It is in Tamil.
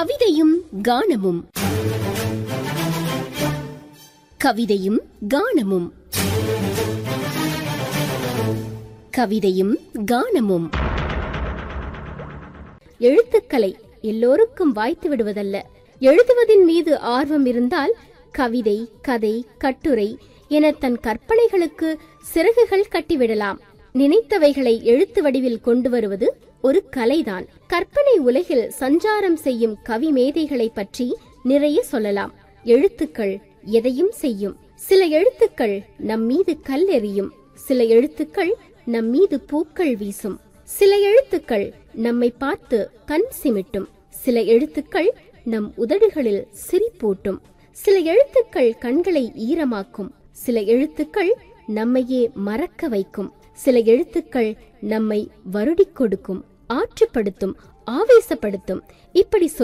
கவிதையும் கானமும் கவிதையும் கானமும் கவிதையும் கானமும் எழுத்துக்கலை எல்லோருக்கும் வாய்த்து விடுவதல்ல எழுதுவதின் மீது ஆர்வம் இருந்தால் கவிதை கதை கட்டுரை என தன் கற்பனைகளுக்கு சிறகுகள் கட்டிவிடலாம் நினைத்தவைகளை எழுத்து வடிவில் கொண்டு வருவது ஒரு கலைதான் கற்பனை உலகில் சஞ்சாரம் செய்யும் கவி மேதைகளை பற்றி நிறைய சொல்லலாம் எழுத்துக்கள் எதையும் செய்யும் சில எழுத்துக்கள் நம் மீது கல் எறியும் சில எழுத்துக்கள் நம் மீது பூக்கள் வீசும் சில எழுத்துக்கள் நம்மை பார்த்து கண் சிமிட்டும் சில எழுத்துக்கள் நம் உதடுகளில் சிரிப்பூட்டும் சில எழுத்துக்கள் கண்களை ஈரமாக்கும் சில எழுத்துக்கள் நம்மையே மறக்க வைக்கும் சில எழுத்துக்கள் நம்மை வருடிக் கொடுக்கும் ஆற்றுப்படுத்தும் ஆவேசப்படுத்தும் இப்படி